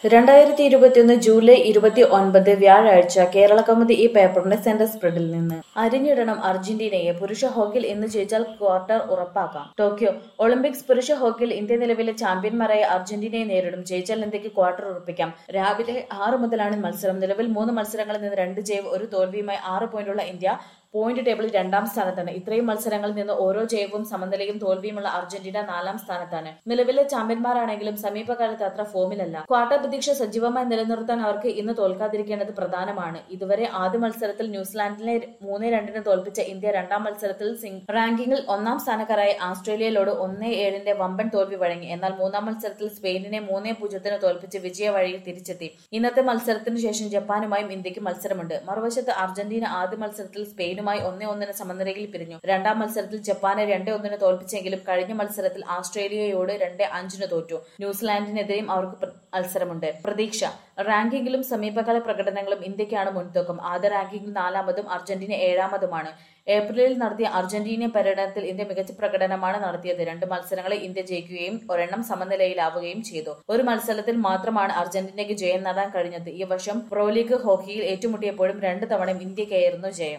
രണ്ടായിരത്തി ഇരുപത്തിയൊന്ന് ജൂലൈ ഇരുപത്തി ഒൻപത് വ്യാഴാഴ്ച കേരള കൗമുദി ഈ പേപ്പറിന്റെ സെന്റർ സ്പ്രെഡിൽ നിന്ന് അരിഞ്ഞിടണം അർജന്റീനയെ പുരുഷ ഹോക്കിയിൽ ഇന്ന് ജയിച്ചാൽ ക്വാർട്ടർ ഉറപ്പാക്കാം ടോക്കിയോ ഒളിമ്പിക്സ് പുരുഷ ഹോക്കിയിൽ ഇന്ത്യ നിലവിലെ ചാമ്പ്യന്മാരായ അർജന്റീനയെ നേരിടും ജയിച്ചാൽ ഇന്ത്യക്ക് ക്വാർട്ടർ ഉറപ്പിക്കാം രാവിലെ ആറ് മുതലാണ് മത്സരം നിലവിൽ മൂന്ന് മത്സരങ്ങളിൽ നിന്ന് രണ്ട് ജയവും ഒരു തോൽവിയുമായി ആറ് പോയിന്റുള്ള ഇന്ത്യ പോയിന്റ് ടേബിളിൽ രണ്ടാം സ്ഥാനത്താണ് ഇത്രയും മത്സരങ്ങളിൽ നിന്ന് ഓരോ ജയവും സമനിലയും തോൽവിയുമുള്ള അർജന്റീന നാലാം സ്ഥാനത്താണ് നിലവിലെ ചാമ്പ്യന്മാരാണെങ്കിലും സമീപകാലത്ത് അത്ര ഫോമിലല്ല ക്വാർട്ടർ പ്രതീക്ഷ സജീവമായി നിലനിർത്താൻ അവർക്ക് ഇന്ന് തോൽക്കാതിരിക്കേണ്ടത് പ്രധാനമാണ് ഇതുവരെ ആദ്യ മത്സരത്തിൽ ന്യൂസിലാൻഡിനെ മൂന്ന് രണ്ടിന് തോൽപ്പിച്ച ഇന്ത്യ രണ്ടാം മത്സരത്തിൽ സിംഗ് റാങ്കിങ്ങിൽ ഒന്നാം സ്ഥാനക്കാരായ ആസ്ട്രേലിയയിലോട് ഒന്ന് ഏഴിന്റെ വമ്പൻ തോൽവി വഴങ്ങി എന്നാൽ മൂന്നാം മത്സരത്തിൽ സ്പെയിനിനെ മൂന്ന് പൂജ്യത്തിന് തോൽപ്പിച്ച് വിജയ വഴിയിൽ തിരിച്ചെത്തി ഇന്നത്തെ മത്സരത്തിന് ശേഷം ജപ്പാനുമായും ഇന്ത്യക്ക് മത്സരമുണ്ട് മറുവശത്ത് അർജന്റീന ആദ്യ മത്സരത്തിൽ സ്പെയിനുമായി ഒന്നേ ഒന്നിന് സമനിലയിൽ പിരിഞ്ഞു രണ്ടാം മത്സരത്തിൽ ജപ്പാനെ രണ്ടേ ഒന്നിന് തോൽപ്പിച്ചെങ്കിലും കഴിഞ്ഞ മത്സരത്തിൽ ആസ്ട്രേലിയയോട് രണ്ട് അഞ്ചിന് തോറ്റു ന്യൂസിലാൻഡിനെതിരെയും അവർക്ക് പ്ര- മത്സരമുണ്ട് പ്രതീക്ഷ റാങ്കിങ്ങിലും സമീപകാല പ്രകടനങ്ങളും ഇന്ത്യക്കാണ് മുൻതൂക്കം ആദ്യ റാങ്കിങ്ങിൽ നാലാമതും അർജന്റീന ഏഴാമതുമാണ് ഏപ്രിലിൽ നടത്തിയ അർജന്റീന പര്യടനത്തിൽ ഇന്ത്യ മികച്ച പ്രകടനമാണ് നടത്തിയത് രണ്ട് മത്സരങ്ങളിൽ ഇന്ത്യ ജയിക്കുകയും ഒരെണ്ണം സമനിലയിലാവുകയും ചെയ്തു ഒരു മത്സരത്തിൽ മാത്രമാണ് അർജന്റീനയ്ക്ക് ജയം നേടാൻ കഴിഞ്ഞത് ഈ വർഷം പ്രോ ലീഗ് ഹോക്കിയിൽ ഏറ്റുമുട്ടിയപ്പോഴും രണ്ട് തവണയും ഇന്ത്യക്കായിരുന്നു ജയം